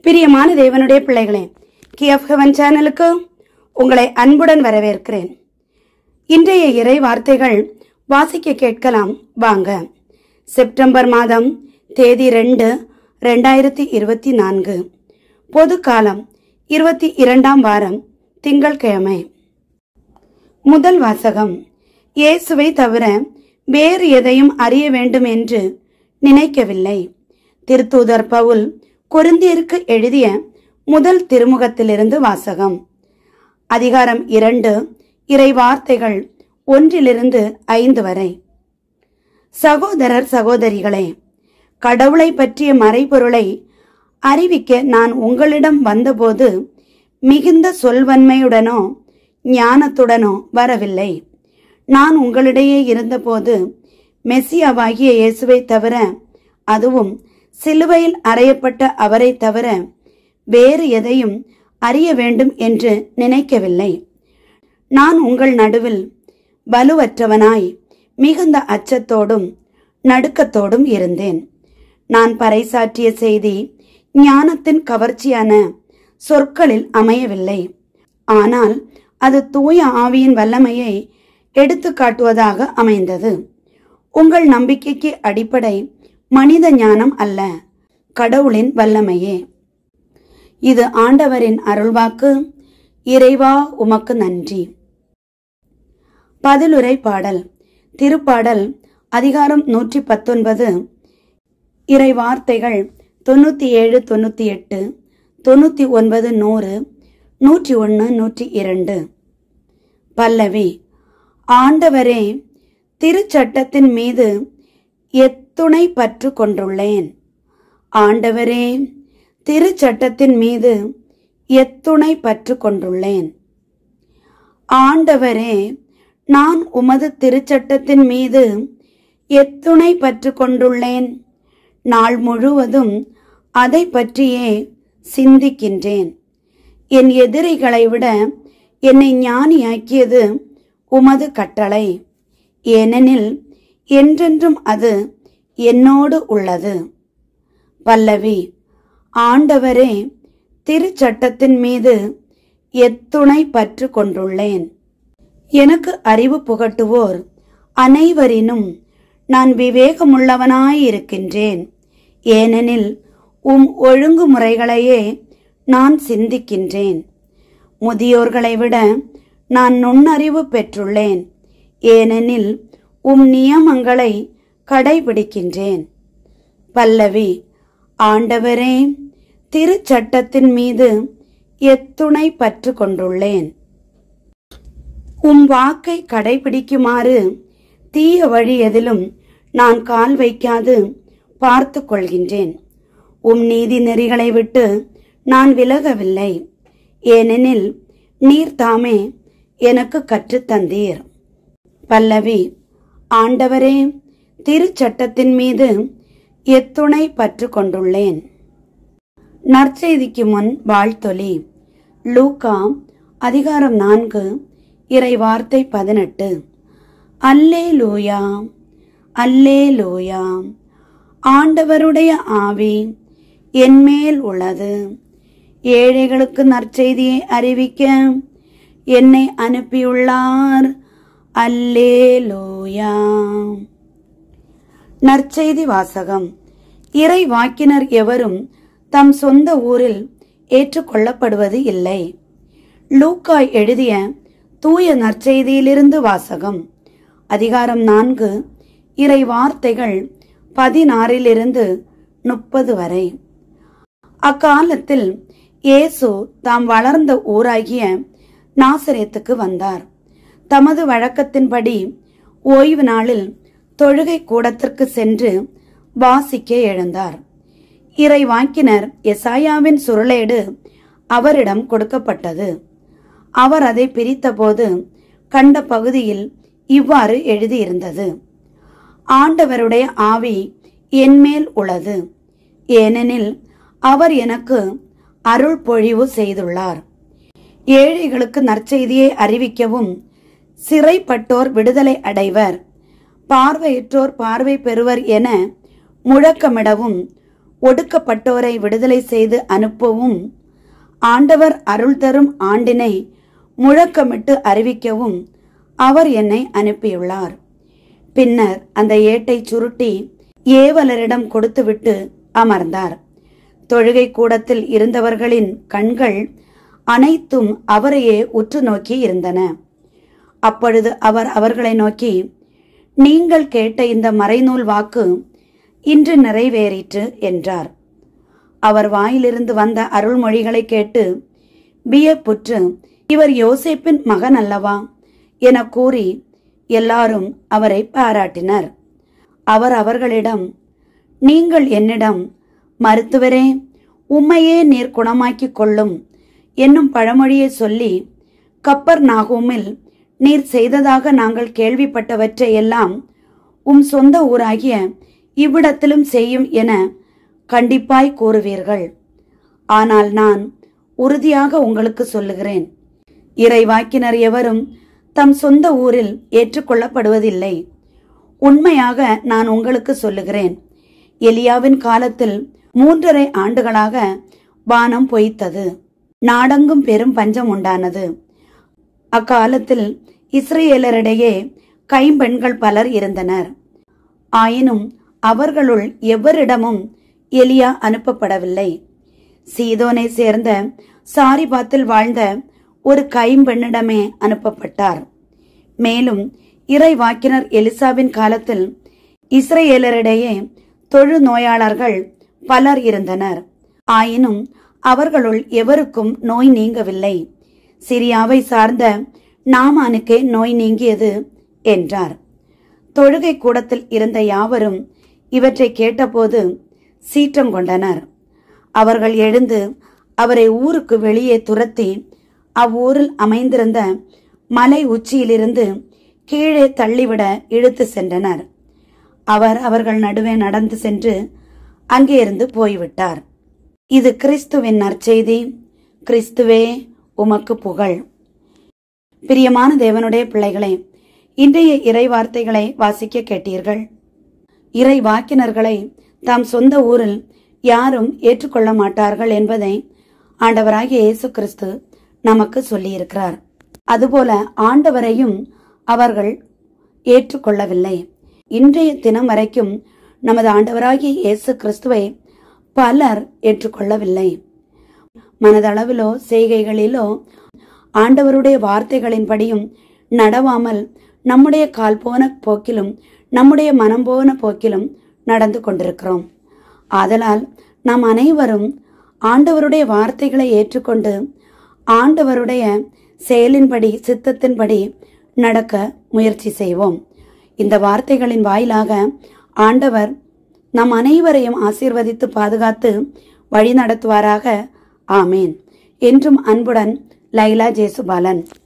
பிரியமான தேவனுடைய பிள்ளைகளே கிஎஃப் ஹெவன் சேனலுக்கு உங்களை அன்புடன் வரவேற்கிறேன் இன்றைய இறை வார்த்தைகள் வாசிக்க கேட்கலாம் வாங்க செப்டம்பர் மாதம் தேதி ரெண்டு ரெண்டாயிரத்தி இருபத்தி நான்கு பொது காலம் இருபத்தி இரண்டாம் வாரம் திங்கட்கிழமை முதல் வாசகம் இயேசுவை தவிர வேறு எதையும் அறிய வேண்டும் என்று நினைக்கவில்லை திருத்தூதர் பவுல் கொரிந்தியருக்கு எழுதிய முதல் திருமுகத்திலிருந்து வாசகம் அதிகாரம் இரண்டு இறை வார்த்தைகள் ஒன்றிலிருந்து ஐந்து வரை சகோதரர் சகோதரிகளே கடவுளை பற்றிய மறைபொருளை அறிவிக்க நான் உங்களிடம் வந்தபோது மிகுந்த சொல்வன்மையுடனோ ஞானத்துடனோ வரவில்லை நான் உங்களிடையே இருந்தபோது மெஸ்ஸியாவாகிய இயேசுவை தவிர அதுவும் சிலுவையில் அறையப்பட்ட அவரை தவிர வேறு எதையும் அறிய வேண்டும் என்று நினைக்கவில்லை நான் உங்கள் நடுவில் வலுவற்றவனாய் மிகுந்த அச்சத்தோடும் நடுக்கத்தோடும் இருந்தேன் நான் பறைசாற்றிய செய்தி ஞானத்தின் கவர்ச்சியான சொற்களில் அமையவில்லை ஆனால் அது தூய ஆவியின் வல்லமையை எடுத்து காட்டுவதாக அமைந்தது உங்கள் நம்பிக்கைக்கு அடிப்படை மனித ஞானம் அல்ல கடவுளின் வல்லமையே இது ஆண்டவரின் அருள்வாக்கு இறைவா உமக்கு நன்றி பதிலுரை பாடல் திருப்பாடல் அதிகாரம் நூற்றி பத்தொன்பது இறை வார்த்தைகள் தொண்ணூத்தி ஏழு தொண்ணூத்தி எட்டு தொண்ணூத்தி ஒன்பது நூறு நூற்றி ஒன்று நூற்றி இரண்டு பல்லவி ஆண்டவரே திருச்சட்டத்தின் மீது எத்துணை பற்று கொண்டுள்ளேன் ஆண்டவரே திருச்சட்டத்தின் மீது எத்துணை பற்று கொண்டுள்ளேன் ஆண்டவரே நான் உமது திருச்சட்டத்தின் மீது எத்துணை பற்று கொண்டுள்ளேன் நாள் முழுவதும் அதை பற்றியே சிந்திக்கின்றேன் என் எதிரிகளை விட என்னை ஞானியாக்கியது உமது கட்டளை ஏனெனில் என்றென்றும் அது என்னோடு உள்ளது பல்லவி ஆண்டவரே திருச்சட்டத்தின் மீது எத்துணை பற்று கொண்டுள்ளேன் எனக்கு அறிவு புகட்டுவோர் அனைவரினும் நான் விவேகமுள்ளவனாயிருக்கின்றேன் ஏனெனில் உம் ஒழுங்குமுறைகளையே நான் சிந்திக்கின்றேன் முதியோர்களை விட நான் நுண்ணறிவு பெற்றுள்ளேன் ஏனெனில் உம் நியமங்களை கடைபிடிக்கின்றேன் பல்லவி ஆண்டவரே திருச்சட்டத்தின் மீது எத்துணை பற்று கொண்டுள்ளேன் உம் வாக்கை கடைபிடிக்குமாறு தீய வழி எதிலும் நான் கால் வைக்காது பார்த்து கொள்கின்றேன் உம் நீதி நெறிகளை விட்டு நான் விலகவில்லை ஏனெனில் நீர் தாமே எனக்கு கற்றுத்தந்தீர் பல்லவி ஆண்டவரே திருச்சட்டத்தின் மீது எத்துணை பற்று கொண்டுள்ளேன் நற்செய்திக்கு முன் வாழ்த்தொலி லூகா அதிகாரம் நான்கு இறை வார்த்தை பதினெட்டு அல்லே லூயா அல்லே லூயா ஆண்டவருடைய ஆவி என்மேல் உள்ளது ஏழைகளுக்கு நற்செய்தியை அறிவிக்க என்னை அனுப்பியுள்ளார் அல்லே லூயா நற்செய்தி வாசகம் இறை வாக்கினர் எவரும் தம் சொந்த ஊரில் ஏற்றுக்கொள்ளப்படுவது இல்லை லூக்காய் எழுதிய தூய நற்செய்தியிலிருந்து வாசகம் அதிகாரம் நான்கு இறை வார்த்தைகள் பதினாறிலிருந்து முப்பது வரை அக்காலத்தில் இயேசு தாம் வளர்ந்த ஊராகிய நாசரேத்துக்கு வந்தார் தமது வழக்கத்தின்படி ஓய்வு நாளில் தொழுகை கூடத்திற்கு சென்று வாசிக்க எழுந்தார் இறை வாக்கினர் எசாயாவின் சுருளேடு அவரிடம் கொடுக்கப்பட்டது அவர் அதை பிரித்தபோது கண்ட பகுதியில் இவ்வாறு எழுதியிருந்தது ஆண்டவருடைய ஆவி என்மேல் உள்ளது ஏனெனில் அவர் எனக்கு அருள் பொழிவு செய்துள்ளார் ஏழைகளுக்கு நற்செய்தியை அறிவிக்கவும் சிறைப்பட்டோர் விடுதலை அடைவர் பார்வையற்றோர் பார்வை பெறுவர் என முழக்கமிடவும் ஒடுக்கப்பட்டோரை விடுதலை செய்து அனுப்பவும் ஆண்டவர் அருள் தரும் ஆண்டினை முழக்கமிட்டு அறிவிக்கவும் அவர் என்னை அனுப்பியுள்ளார் பின்னர் அந்த ஏட்டை சுருட்டி ஏவலரிடம் கொடுத்துவிட்டு அமர்ந்தார் தொழுகை கூடத்தில் இருந்தவர்களின் கண்கள் அனைத்தும் அவரையே உற்று நோக்கி இருந்தன அப்பொழுது அவர் அவர்களை நோக்கி நீங்கள் கேட்ட இந்த மறைநூல் வாக்கு இன்று நிறைவேறிற்று என்றார் அவர் வாயிலிருந்து வந்த அருள்மொழிகளை கேட்டு வியப்புற்று இவர் யோசேப்பின் மகன் அல்லவா என கூறி எல்லாரும் அவரை பாராட்டினர் அவர் அவர்களிடம் நீங்கள் என்னிடம் மருத்துவரே உம்மையே நீர் குணமாக்கிக் கொள்ளும் என்னும் பழமொழியை சொல்லி கப்பர் நாகூமில் நீர் செய்ததாக நாங்கள் கேள்விப்பட்டவற்றை எல்லாம் உம் சொந்த ஊராகிய இவ்விடத்திலும் செய்யும் என கண்டிப்பாய் கூறுவீர்கள் ஆனால் நான் உறுதியாக உங்களுக்கு சொல்லுகிறேன் இறைவாக்கினர் எவரும் தம் சொந்த ஊரில் ஏற்றுக்கொள்ளப்படுவதில்லை உண்மையாக நான் உங்களுக்கு சொல்லுகிறேன் எலியாவின் காலத்தில் மூன்றரை ஆண்டுகளாக வானம் பொய்த்தது நாடெங்கும் பெரும் பஞ்சம் உண்டானது அக்காலத்தில் இஸ்ரேலரிடையே கைம்பெண்கள் பலர் இருந்தனர் ஆயினும் அவர்களுள் எவரிடமும் எலியா அனுப்பப்படவில்லை சீதோனை சேர்ந்த சாரிபாத்தில் வாழ்ந்த ஒரு கைம்பெண்ணிடமே அனுப்பப்பட்டார் மேலும் இறைவாக்கினர் எலிசாவின் காலத்தில் இஸ்ரேலரிடையே தொழு நோயாளர்கள் பலர் இருந்தனர் ஆயினும் அவர்களுள் எவருக்கும் நோய் நீங்கவில்லை சிரியாவை சார்ந்த நாமானுக்கே நோய் நீங்கியது என்றார் தொழுகை கூடத்தில் இருந்த யாவரும் இவற்றை கேட்டபோது சீற்றம் கொண்டனர் அவர்கள் எழுந்து அவரை ஊருக்கு வெளியே துரத்தி அவ்வூரில் அமைந்திருந்த மலை உச்சியிலிருந்து கீழே தள்ளிவிட இழுத்து சென்றனர் அவர் அவர்கள் நடுவே நடந்து சென்று அங்கே இருந்து போய்விட்டார் இது கிறிஸ்துவின் நற்செய்தி கிறிஸ்துவே உமக்கு புகழ் பிரியமான தேவனுடைய பிள்ளைகளே இன்றைய இறை வார்த்தைகளை வாசிக்க கேட்டீர்கள் இறை வாக்கினர்களை தாம் சொந்த ஊரில் யாரும் ஏற்றுக்கொள்ள மாட்டார்கள் என்பதை ஆண்டவராகிய இயேசு கிறிஸ்து நமக்கு சொல்லியிருக்கிறார் அதுபோல ஆண்டவரையும் அவர்கள் ஏற்றுக்கொள்ளவில்லை இன்றைய தினம் வரைக்கும் நமது ஆண்டவராகிய இயேசு கிறிஸ்துவை பலர் ஏற்றுக்கொள்ளவில்லை மனதளவிலோ செய்கைகளிலோ ஆண்டவருடைய வார்த்தைகளின்படியும் நடவாமல் நம்முடைய கால் போன போக்கிலும் நம்முடைய மனம் போன போக்கிலும் நடந்து கொண்டிருக்கிறோம் ஆதலால் நாம் அனைவரும் ஆண்டவருடைய வார்த்தைகளை ஏற்றுக்கொண்டு ஆண்டவருடைய செயலின்படி சித்தத்தின்படி நடக்க முயற்சி செய்வோம் இந்த வார்த்தைகளின் வாயிலாக ஆண்டவர் நம் அனைவரையும் ஆசீர்வதித்து பாதுகாத்து வழி நடத்துவாராக ஆமேன் என்றும் அன்புடன் லைலா ஜேசுபாலன்